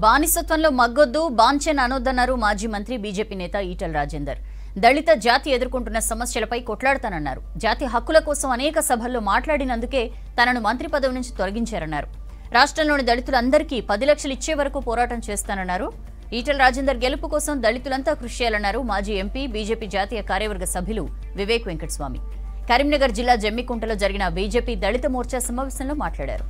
బానిసత్వంలో మగ్గొద్దు బాంఛన్ అనొద్దన్నారు మాజీ మంత్రి బీజేపీ నేత ఈటల రాజేందర్ దళిత జాతి ఎదుర్కొంటున్న సమస్యలపై కొట్లాడతానన్నారు జాతి హక్కుల కోసం అనేక సభల్లో మాట్లాడినందుకే తనను మంత్రి పదవి నుంచి తొలగించారన్నారు రాష్ట్రంలోని దళితులందరికీ పది లక్షలు ఇచ్చే వరకు పోరాటం చేస్తానన్నారు ఈటల రాజేందర్ గెలుపు కోసం దళితులంతా కృషి చేయాలన్నారు మాజీ ఎంపీ బీజేపీ జాతీయ కార్యవర్గ సభ్యులు వివేక్ వెంకటస్వామి కరీంనగర్ జిల్లా జమ్మికుంటలో జరిగిన బీజేపీ దళిత మోర్చా సమావేశంలో మాట్లాడారు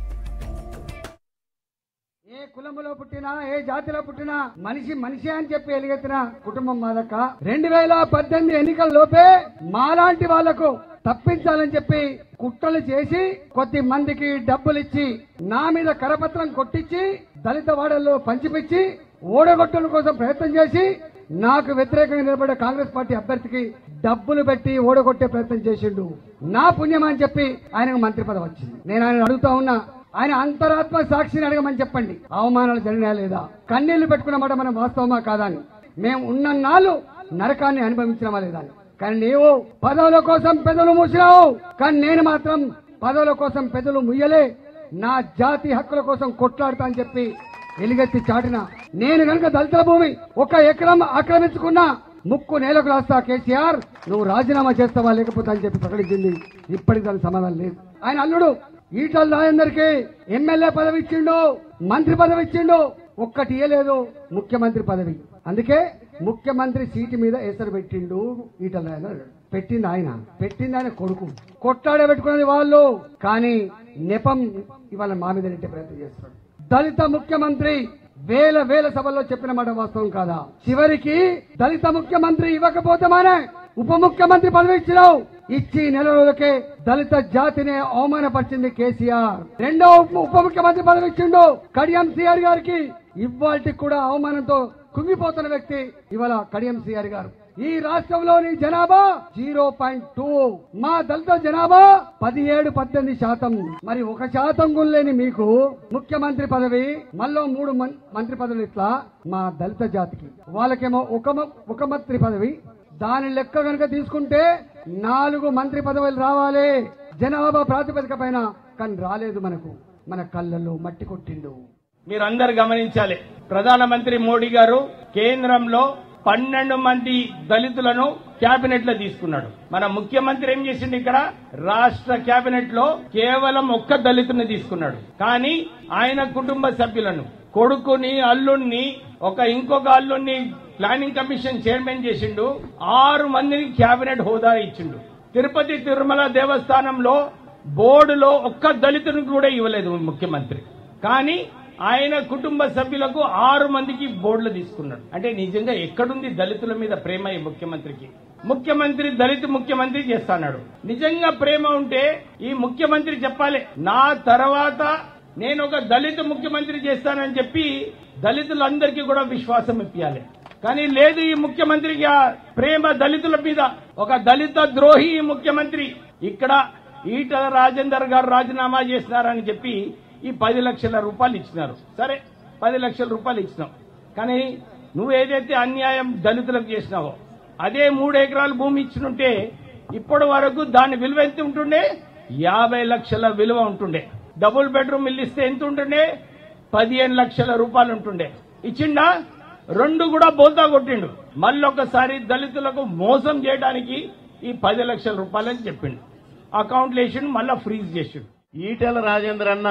ఏ కులములో పుట్టినా ఏ జాతిలో పుట్టినా మనిషి మనిషి అని చెప్పి ఎలుగెత్తిన కుటుంబం మాదక్క రెండు వేల పద్దెనిమిది ఎన్నికల లోపే మాలాంటి వాళ్లకు తప్పించాలని చెప్పి కుట్రలు చేసి కొద్ది మందికి డబ్బులు ఇచ్చి నా మీద కరపత్రం కొట్టించి దళిత వాడల్లో పంచిపిచ్చి ఓడగొట్టడం కోసం ప్రయత్నం చేసి నాకు వ్యతిరేకంగా నిలబడే కాంగ్రెస్ పార్టీ అభ్యర్థికి డబ్బులు పెట్టి ఓడగొట్టే ప్రయత్నం చేసిండు నా పుణ్యం అని చెప్పి ఆయనకు మంత్రి పదవి వచ్చింది నేను ఆయన అడుగుతా ఉన్నా ఆయన అంతరాత్మ సాక్షిని అడగమని చెప్పండి అవమానాలు జరిగినా లేదా కన్నీళ్లు పెట్టుకున్నమాట మనం వాస్తవమా కాదా అని మేము ఉన్న నాళ్ళు నరకాన్ని అనుభవించినమా లేదా అని కానీ నీవు పదవుల కోసం పెదవులు మూసినావు కానీ నేను మాత్రం పదవుల కోసం పెదవులు ముయ్యలే నా జాతి హక్కుల కోసం కొట్లాడతా అని చెప్పి ఎలుగెత్తి చాటిన నేను కనుక దళితుల భూమి ఒక ఎకరం ఆక్రమించుకున్నా ముక్కు నేలకు రాస్తా కేసీఆర్ నువ్వు రాజీనామా చేస్తావా లేకపోతే అని చెప్పి ప్రకటించింది ఇప్పటికి దానికి సమాధానం లేదు ఆయన అల్లుడు ఈటల రాజేందర్కి ఎమ్మెల్యే పదవి ఇచ్చిండు మంత్రి పదవి ఇచ్చిండు ఒక్కటి ఇయ్యలేదు ముఖ్యమంత్రి పదవి అందుకే ముఖ్యమంత్రి సీటు మీద ఎసరు పెట్టిండు ఈటల రాజేందర్ పెట్టింది ఆయన పెట్టింది ఆయన కొడుకు కొట్లాడే పెట్టుకున్నది వాళ్ళు కానీ నెపం ఇవాళ మా మీద నెట్టే ప్రయత్నం చేస్తున్నాడు దళిత ముఖ్యమంత్రి వేల వేల సభల్లో చెప్పిన మాట వాస్తవం కాదా చివరికి దళిత ముఖ్యమంత్రి ఇవ్వకపోతే మానే ఉప ముఖ్యమంత్రి పదవి ఇచ్చినావు ఇచ్చి నెల రోజులకే దళిత జాతిని అవమానపరిచింది కేసీఆర్ రెండో ఉప- ఉప ముఖ్యమంత్రి పదవి ఇచ్చిండు కడియం సిఆర్ గారికి ఇవాళకి కూడా అవమానంతో కుంగిపోతున్న వ్యక్తి ఇవాళ కడియం సిఆర్ గారు ఈ రాష్ట్రంలోని జనాభా జీరో పాయింట్ టూ మా దళిత జనాభా పదిహేడు పద్దెనిమిది శాతం మరి ఒక శాతం కూడా లేని మీకు ముఖ్యమంత్రి పదవి మళ్ళీ మూడు మం- మంత్రి పదవులు ఇట్లా మా దళిత జాతికి వాళ్ళకేమో ఒక మ- ఒక మంత్రి పదవి దాని లెక్క కనుక తీసుకుంటే నాలుగు మంత్రి పదవులు రావాలి జనాభా ప్రాతిపదిక పైన కానీ రాలేదు మనకు మన కళ్ళల్లో మట్టి కొట్టిండు మీరందరు గమనించాలి ప్రధానమంత్రి మోడీ గారు కేంద్రంలో పన్నెండు మంది దళితులను కేబినెట్ లో తీసుకున్నాడు మన ముఖ్యమంత్రి ఏం చేసిండు ఇక్కడ రాష్ట్ర కేబినెట్ లో కేవలం ఒక్క దళితుని తీసుకున్నాడు కానీ ఆయన కుటుంబ సభ్యులను కొడుకుని అల్లుణ్ణి ఒక ఇంకొక అల్లుణ్ణి ప్లానింగ్ కమిషన్ చైర్మన్ చేసిండు ఆరు మందిని కేబినెట్ హోదా ఇచ్చిండు తిరుపతి తిరుమల దేవస్థానంలో బోర్డులో ఒక్క దళితుని కూడా ఇవ్వలేదు ముఖ్యమంత్రి కానీ ఆయన కుటుంబ సభ్యులకు ఆరు మందికి బోర్డులు తీసుకున్నాడు అంటే నిజంగా ఎక్కడుంది దళితుల మీద ప్రేమ ఈ ముఖ్యమంత్రికి ముఖ్యమంత్రి దళిత ముఖ్యమంత్రి చేస్తాడు నిజంగా ప్రేమ ఉంటే ఈ ముఖ్యమంత్రి చెప్పాలి నా తర్వాత నేను ఒక దళిత ముఖ్యమంత్రి చేస్తానని చెప్పి దళితులందరికీ కూడా విశ్వాసం ఇప్పించాలి కానీ లేదు ఈ ముఖ్యమంత్రికి ఆ ప్రేమ దళితుల మీద ఒక దళిత ద్రోహి ఈ ముఖ్యమంత్రి ఇక్కడ ఈటల రాజేందర్ గారు రాజీనామా చేసినారని చెప్పి ఈ పది లక్షల రూపాయలు ఇచ్చినారు సరే పది లక్షల రూపాయలు ఇచ్చినావు కానీ నువ్వు ఏదైతే అన్యాయం దళితులకు చేసినావో అదే మూడు ఎకరాల భూమి ఇచ్చినుంటే ఇప్పటి వరకు దాని విలువ ఎంత ఉంటుండే యాభై లక్షల విలువ ఉంటుండే డబుల్ బెడ్రూమ్ ఇల్లు ఇస్తే ఎంత ఉంటుండే పదిహేను లక్షల రూపాయలు ఉంటుండే ఇచ్చిండా రెండు కూడా బోల్తా కొట్టిండు మళ్ళొకసారి దళితులకు మోసం చేయడానికి ఈ పది లక్షల రూపాయలని చెప్పిండు అకౌంట్లు వేసిండు మళ్ళా ఫ్రీజ్ చేసిండు ఈటెల రాజేంద్ర అన్న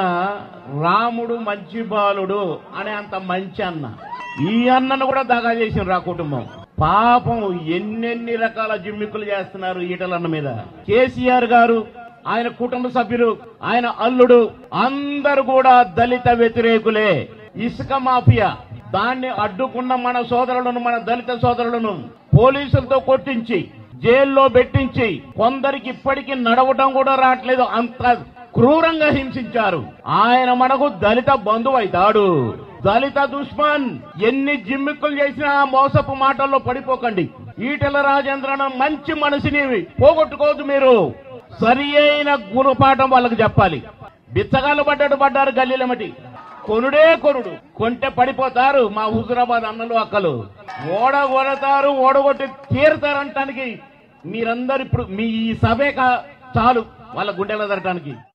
రాముడు మంచి బాలుడు అనే అంత మంచి అన్న ఈ అన్నను కూడా దగా చేసిన ఆ కుటుంబం పాపం ఎన్నెన్ని రకాల జిమ్మిక్కులు చేస్తున్నారు ఈటలన్న మీద కేసీఆర్ గారు ఆయన కుటుంబ సభ్యులు ఆయన అల్లుడు అందరు కూడా దళిత వ్యతిరేకులే ఇసుక మాఫియా దాన్ని అడ్డుకున్న మన సోదరులను మన దళిత సోదరులను పోలీసులతో కొట్టించి జైల్లో పెట్టించి కొందరికి ఇప్పటికీ నడవటం కూడా రావట్లేదు అంత క్రూరంగా హింసించారు ఆయన మనకు దళిత బంధువు అవుతాడు దళిత దుష్మన్ ఎన్ని జిమ్మిక్కులు చేసినా ఆ మోసపు మాటల్లో పడిపోకండి ఈటెల రాజేంద్రన మంచి మనిషిని పోగొట్టుకోవద్దు మీరు సరి అయిన గుణపాఠం వాళ్ళకి చెప్పాలి బిచ్చగాళ్ళు పడ్డాడు పడ్డారు గల్లీలమటి కొనుడే కొనుడు కొంటే పడిపోతారు మా హుజురాబాద్ అన్నలు అక్కలు ఓడగొడతారు ఓడగొట్టి తీరుతారంటానికి మీరందరు ఇప్పుడు మీ ఈ సభే కా- చాలు వాళ్ళ గుండెల దరటానికి